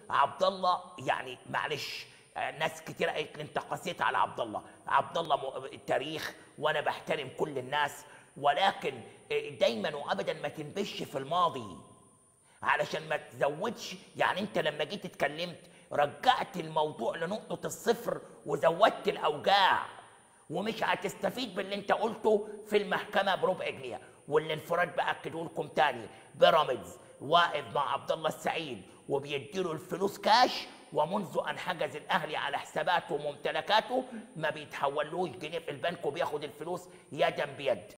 عبد الله يعني معلش آه، ناس كتير قالت لي انت قسيت على عبد الله عبد الله م- تاريخ وانا بحترم كل الناس ولكن آه، دايما وابدا ما تنبش في الماضي علشان ما تزودش يعني انت لما جيت اتكلمت رجعت الموضوع لنقطة الصفر وزودت الأوجاع ومش هتستفيد باللي انت قلته في المحكمة بربع جنيه والانفراد بأكده لكم تاني بيراميدز واقف مع عبد الله السعيد وبيديله الفلوس كاش ومنذ ان حجز الاهلي على حساباته وممتلكاته ما بيتحولوش جنيه في البنك وبياخد الفلوس يدا بيد